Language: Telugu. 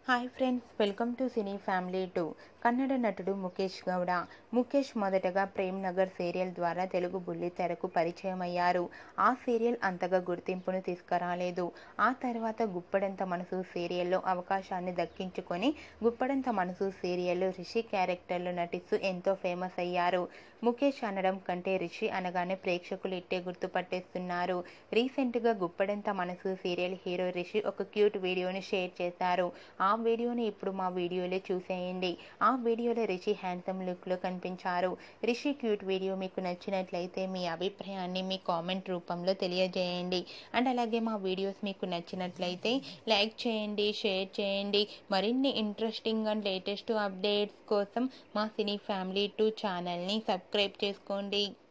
hi friends welcome to cine family two Kannada నటుడు ముఖేష్ గౌడ ముఖేష్ మొదటగా ప్రేమ్ నగర్ సీరియల్ ద్వారా తెలుగు బుల్లి తెరకు పరిచయం అయ్యారు ఆ సీరియల్ అంతగా గుర్తింపును తీసుకురాలేదు ఆ తర్వాత గుప్పడంత మనసు సీరియల్లో అవకాశాన్ని దక్కించుకొని గుప్పడంత మనసు సీరియల్లో రిషి క్యారెక్టర్లో నటిస్తూ ఎంతో ఫేమస్ అయ్యారు ముఖేష్ అనడం కంటే రిషి అనగానే ప్రేక్షకులు ఇట్టే గుర్తుపట్టేస్తున్నారు రీసెంట్గా గుప్పడంత మనసు సీరియల్ హీరో రిషి ఒక క్యూట్ వీడియోని షేర్ చేశారు ఆ వీడియోని ఇప్పుడు మా వీడియోలో చూసేయండి ఆ వీడియోలో రిషి హ్యాండ్సమ్ లుక్లో కనిపించారు రిషి క్యూట్ వీడియో మీకు నచ్చినట్లయితే మీ అభిప్రాయాన్ని మీ కామెంట్ రూపంలో తెలియజేయండి అండ్ అలాగే మా వీడియోస్ మీకు నచ్చినట్లయితే లైక్ చేయండి షేర్ చేయండి మరిన్ని ఇంట్రెస్టింగ్ అండ్ లేటెస్ట్ అప్డేట్స్ కోసం మా సినీ ఫ్యామిలీ టూ ఛానల్ని సబ్స్క్రైబ్ చేసుకోండి